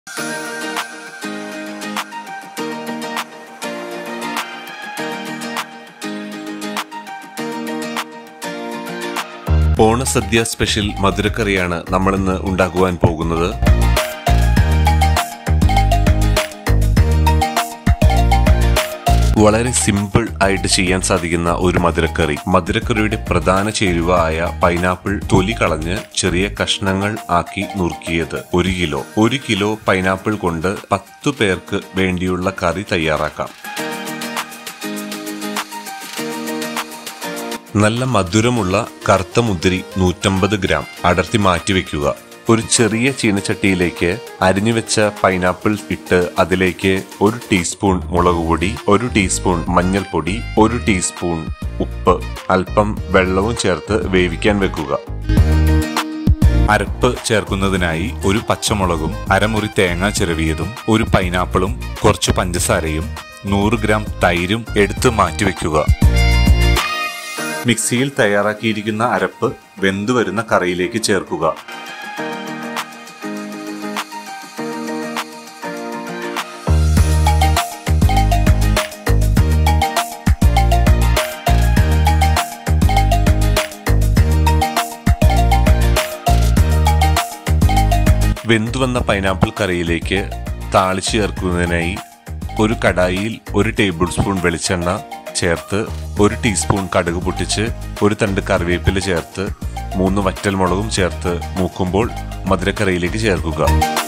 ഓണസദ്യ special മധുരക്കറിയാണ് നമ്മളിന്ന് ഉണ്ടാക്കുവാൻ പോകുന്നത് വളരെ സിമ്പിൾ ആയിട്ട് ചെയ്യാൻ സാധിക്കുന്ന ഒരു മധുരക്കറി മധുരക്കറിയുടെ പ്രധാന ചേരുവ ആയ പൈനാപ്പിൾ തൊലി കളഞ്ഞ് ചെറിയ കഷ്ണങ്ങൾ ആക്കി നുറുക്കിയത് ഒരു കിലോ ഒരു കിലോ പൈനാപ്പിൾ കൊണ്ട് പത്തു പേർക്ക് വേണ്ടിയുള്ള കറി തയ്യാറാക്കാം നല്ല മധുരമുള്ള കറുത്ത മുന്തിരി നൂറ്റമ്പത് ഗ്രാം അടർത്തി മാറ്റിവെക്കുക ഒരു ചെറിയ ചീനച്ചട്ടിയിലേക്ക് അരിഞ്ഞുവെച്ച പൈനാപ്പിൾ ഇട്ട് അതിലേക്ക് ഒരു ടീസ്പൂൺ മുളക് പൊടി ഒരു ടീസ്പൂൺ മഞ്ഞൾപ്പൊടി ഒരു ടീസ്പൂൺ ഉപ്പ് അല്പം വെള്ളവും ചേർത്ത് വേവിക്കാൻ വെക്കുക അരപ്പ് ചേർക്കുന്നതിനായി ഒരു പച്ചമുളകും അരമുറി തേങ്ങ ചിരവിയതും ഒരു പൈനാപ്പിളും കുറച്ച് പഞ്ചസാരയും നൂറ് ഗ്രാം തൈരും എടുത്ത് മാറ്റിവെക്കുക മിക്സിയിൽ തയ്യാറാക്കിയിരിക്കുന്ന അരപ്പ് വെന്തു വരുന്ന കറിയിലേക്ക് ചേർക്കുക വെന്തുവന്ന പൈനാപ്പിൾ കറിയിലേക്ക് താളിച്ച് ചേർക്കുന്നതിനായി ഒരു കടായിയിൽ ഒരു ടേബിൾ സ്പൂൺ വെളിച്ചെണ്ണ ചേർത്ത് ഒരു ടീസ്പൂൺ കടുക് പൊട്ടിച്ച് ഒരു തണ്ട് കറിവേപ്പില ചേർത്ത് മൂന്ന് വറ്റൽമുളകും ചേർത്ത് മൂക്കുമ്പോൾ മധുരക്കറിയിലേക്ക് ചേർക്കുക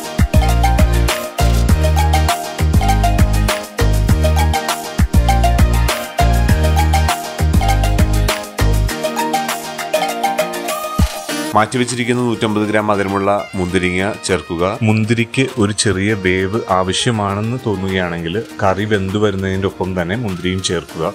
മാറ്റിവെച്ചിരിക്കുന്ന നൂറ്റമ്പത് ഗ്രാം മധുരമുള്ള മുന്തിരിങ്ങ ചേർക്കുക മുന്തിരിക്ക് ഒരു ചെറിയ വേവ് ആവശ്യമാണെന്ന് തോന്നുകയാണെങ്കിൽ കറി വെന്തു വരുന്നതിൻ്റെ ഒപ്പം തന്നെ മുന്തിരിയും ചേർക്കുക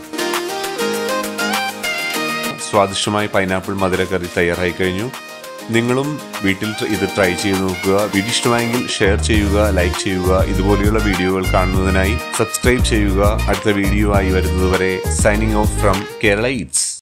സ്വാദിഷ്ടമായ പൈനാപ്പിൾ മധുരക്കറി തയ്യാറായി കഴിഞ്ഞു നിങ്ങളും വീട്ടിൽ ട്ര- ഇത് ട്രൈ ചെയ്ത് നോക്കുക വീഡിയോ ഇഷ്ടമായെങ്കിൽ ഷെയർ ചെയ്യുക ലൈക്ക് ചെയ്യുക ഇതുപോലെയുള്ള വീഡിയോകൾ കാണുന്നതിനായി സബ്സ്ക്രൈബ് ചെയ്യുക അടുത്ത വീഡിയോ ആയി വരുന്നതുവരെ signing off from Kerala Eats